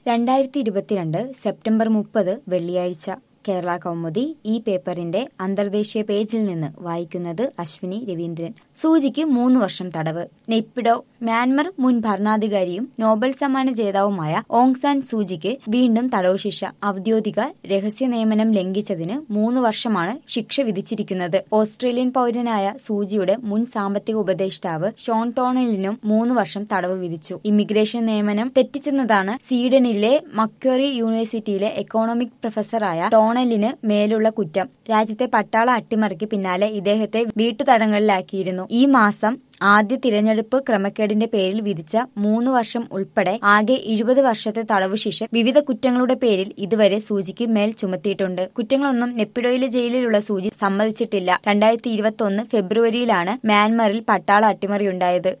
രണ്ടായിരത്തി ഇരുപത്തിരണ്ട് സെപ്റ്റംബർ മുപ്പത് വെള്ളിയാഴ്ച കേരള കൗമുദി ഈ പേപ്പറിന്റെ അന്തർദേശീയ പേജിൽ നിന്ന് വായിക്കുന്നത് അശ്വിനി രവീന്ദ്രൻ സൂചിക്ക് മൂന്ന് വർഷം തടവ് നെയ്പിഡോ മ്യാൻമർ മുൻ ഭരണാധികാരിയും നോബൽ സമ്മാന ജേതാവുമായ ഓങ് സാൻ സൂചിക്ക് വീണ്ടും തടവ് ശിക്ഷ ഔദ്യോഗിക രഹസ്യ നിയമനം ലംഘിച്ചതിന് മൂന്ന് വർഷമാണ് ശിക്ഷ വിധിച്ചിരിക്കുന്നത് ഓസ്ട്രേലിയൻ പൗരനായ സൂചിയുടെ മുൻ സാമ്പത്തിക ഉപദേഷ്ടാവ് ഷോൺ ടോണലിനും മൂന്ന് വർഷം തടവ് വിധിച്ചു ഇമിഗ്രേഷൻ നിയമനം തെറ്റിച്ചെന്നതാണ് സ്വീഡനിലെ മക്വറി യൂണിവേഴ്സിറ്റിയിലെ എക്കോണമിക് പ്രൊഫസറായ ടോണലിന് മേലുള്ള കുറ്റം രാജ്യത്തെ പട്ടാള അട്ടിമറിക്ക് പിന്നാലെ ഇദ്ദേഹത്തെ വീട്ടുതടങ്കലിലാക്കിയിരുന്നു ഈ മാസം ആദ്യ തിരഞ്ഞെടുപ്പ് ക്രമക്കേടിന്റെ പേരിൽ വിധിച്ച മൂന്ന് വർഷം ഉൾപ്പെടെ ആകെ എഴുപത് വർഷത്തെ തടവ് ശിക്ഷ വിവിധ കുറ്റങ്ങളുടെ പേരിൽ ഇതുവരെ സൂചിക്ക് മേൽ ചുമത്തിയിട്ടുണ്ട് കുറ്റങ്ങളൊന്നും നെപ്പിഡോയിലെ ജയിലിലുള്ള സൂചി സമ്മതിച്ചിട്ടില്ല രണ്ടായിരത്തി ഇരുപത്തി ഒന്ന് ഫെബ്രുവരിയിലാണ് മ്യാൻമറിൽ പട്ടാള അട്ടിമറിയുണ്ടായത്